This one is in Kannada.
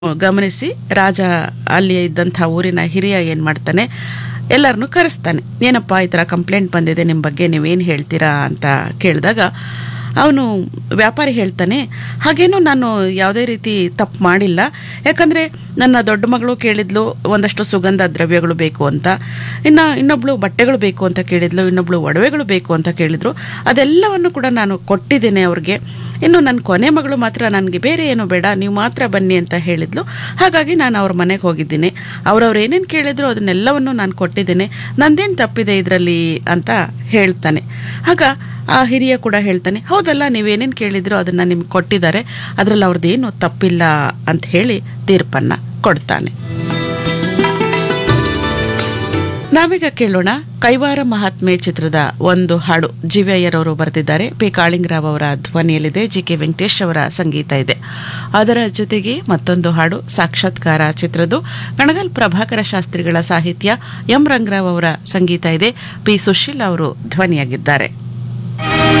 ಗಮನಿಸಿ ರಾಜ ಅಲ್ಲಿ ಇದ್ದಂಥ ಊರಿನ ಹಿರಿಯ ಏನು ಮಾಡ್ತಾನೆ ಎಲ್ಲರನ್ನೂ ಕರೆಸ್ತಾನೆ ಏನಪ್ಪ ಈ ಥರ ಕಂಪ್ಲೇಂಟ್ ಬಂದಿದೆ ನಿಮ್ಮ ಬಗ್ಗೆ ನೀವೇನು ಹೇಳ್ತೀರಾ ಅಂತ ಕೇಳಿದಾಗ ಅವನು ವ್ಯಾಪಾರಿ ಹೇಳ್ತಾನೆ ಹಾಗೇನು ನಾನು ಯಾವುದೇ ರೀತಿ ತಪ್ಪು ಮಾಡಿಲ್ಲ ಯಾಕಂದರೆ ನನ್ನ ದೊಡ್ಡ ಮಗಳು ಕೇಳಿದ್ಲು ಒಂದಷ್ಟು ಸುಗಂಧ ದ್ರವ್ಯಗಳು ಬೇಕು ಅಂತ ಇನ್ನು ಇನ್ನೊಬ್ಳು ಬಟ್ಟೆಗಳು ಬೇಕು ಅಂತ ಕೇಳಿದ್ಲು ಇನ್ನೊಬ್ಳು ಒಡವೆಗಳು ಬೇಕು ಅಂತ ಕೇಳಿದ್ರು ಅದೆಲ್ಲವನ್ನು ಕೂಡ ನಾನು ಕೊಟ್ಟಿದ್ದೇನೆ ಅವ್ರಿಗೆ ಇನ್ನು ನನ್ನ ಕೊನೆ ಮಗಳು ಮಾತ್ರ ನನಗೆ ಬೇರೆ ಏನು ಬೇಡ ನೀವು ಮಾತ್ರ ಬನ್ನಿ ಅಂತ ಹೇಳಿದ್ಲು ಹಾಗಾಗಿ ನಾನು ಅವ್ರ ಮನೆಗೆ ಹೋಗಿದ್ದೀನಿ ಅವ್ರವ್ರು ಏನೇನು ಕೇಳಿದ್ರು ಅದನ್ನೆಲ್ಲವನ್ನು ನಾನು ಕೊಟ್ಟಿದ್ದೇನೆ ನಂದೇನು ತಪ್ಪಿದೆ ಇದರಲ್ಲಿ ಅಂತ ಹೇಳ್ತಾನೆ ಆಗ ಆ ಹಿರಿಯ ಕೂಡ ಹೇಳ್ತಾನೆ ಹೌದಲ್ಲ ನೀವೇನೇನು ಕೇಳಿದ್ರು ಅದನ್ನು ನಿಮ್ಗೆ ಕೊಟ್ಟಿದ್ದಾರೆ ಅದರಲ್ಲಿ ಅವ್ರದ್ದೇನು ತಪ್ಪಿಲ್ಲ ಅಂತ ಹೇಳಿ ತೀರ್ಪನ್ನು ಕೊಡ್ತಾನೆ ನಾವೀಗ ಕೇಳೋಣ ಕೈವಾರ ಮಹಾತ್ಮೆ ಚಿತ್ರದ ಒಂದು ಹಾಡು ಜಿವ್ಯಯ್ಯರವರು ಬರೆದಿದ್ದಾರೆ ಪಿ ಕಾಳಿಂಗರಾವ್ ಅವರ ಧ್ವನಿಯಲ್ಲಿದೆ ಜಿ ಕೆ ವೆಂಕಟೇಶ್ ಅವರ ಸಂಗೀತ ಇದೆ ಅದರ ಜೊತೆಗೆ ಮತ್ತೊಂದು ಹಾಡು ಸಾಕ್ಷಾತ್ಕಾರ ಚಿತ್ರದ್ದು ಕಣಗಲ್ ಪ್ರಭಾಕರ ಶಾಸ್ತ್ರಿಗಳ ಸಾಹಿತ್ಯ ಎಂ ರಂಗರಾವ್ ಅವರ ಸಂಗೀತ ಇದೆ ಪಿ ಸುಶೀಲ್ ಅವರು ಧ್ವನಿಯಾಗಿದ್ದಾರೆ